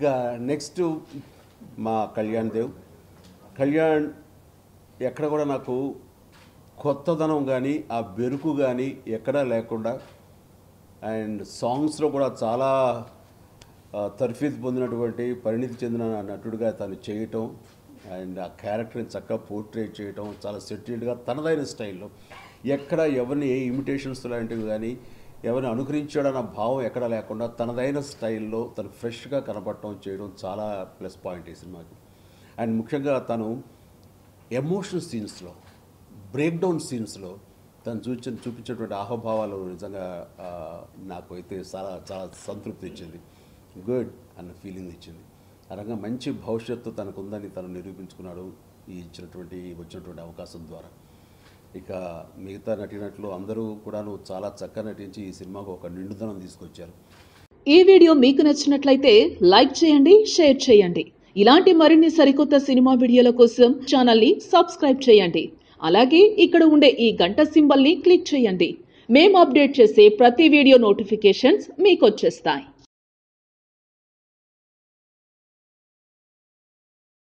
ఇక నెక్స్ట్ మా కళ్యాణ్ దేవ్ కళ్యాణ్ ఎక్కడ కూడా నాకు కొత్తదనం కానీ ఆ బెరుకు కానీ ఎక్కడా లేకుండా అండ్ సాంగ్స్లో కూడా చాలా ఆ, తర్ఫీదు పొందినటువంటి పరిణితి చెందిన నటుడిగా తను చేయటం అండ్ ఆ క్యారెక్టర్ని చక్కగా పోర్ట్రేట్ చేయటం చాలా సెటిల్డ్గా తనదైన స్టైల్లో ఎక్కడ ఎవరిని ఏ ఇమిటేషన్స్ లాంటివి కానీ ఎవరిని అనుకరించాడన్న భావం ఎక్కడ లేకుండా తనదైన స్టైల్లో తను ఫ్రెష్గా కనపడటం చేయడం చాలా ప్లస్ పాయింట్ ఈ సినిమాకి అండ్ ముఖ్యంగా తను ఎమోషనల్ సీన్స్లో బ్రేక్ డౌన్ సీన్స్లో తను చూచిన చూపించేటువంటి ఆహభావాలు నిజంగా ఆ, నాకు అయితే చాలా చాలా సంతృప్తి ఇచ్చింది గుడ్ అన్న ఫీలింగ్ ఇచ్చింది ఆ రకంగా మంచి భవిష్యత్తు తనకు ఉందని తను నిరూపించుకున్నాడు ఈ ఇచ్చినటువంటి వచ్చినటువంటి అవకాశం ద్వారా ఇక మిగతా నటినట్లు అందరూ కూడాను చాలా చక్కగా నటించి ఈ సినిమాకు ఒక నిండుదనం తీసుకొచ్చారు ఈ వీడియో మీకు నచ్చినట్లయితే లైక్ చేయండి షేర్ చేయండి ఇలాంటి మరిన్ని సరికొత్త సినిమా వీడియోల కోసం ఛానల్ని సబ్స్క్రైబ్ చేయండి అలాగే ఇక్కడ ఉండే ఈ గంట సింబల్ని క్లిక్ చేయండి మేము అప్డేట్ చేసే ప్రతి వీడియో నోటిఫికేషన్స్ మీకు వచ్చేస్తాయి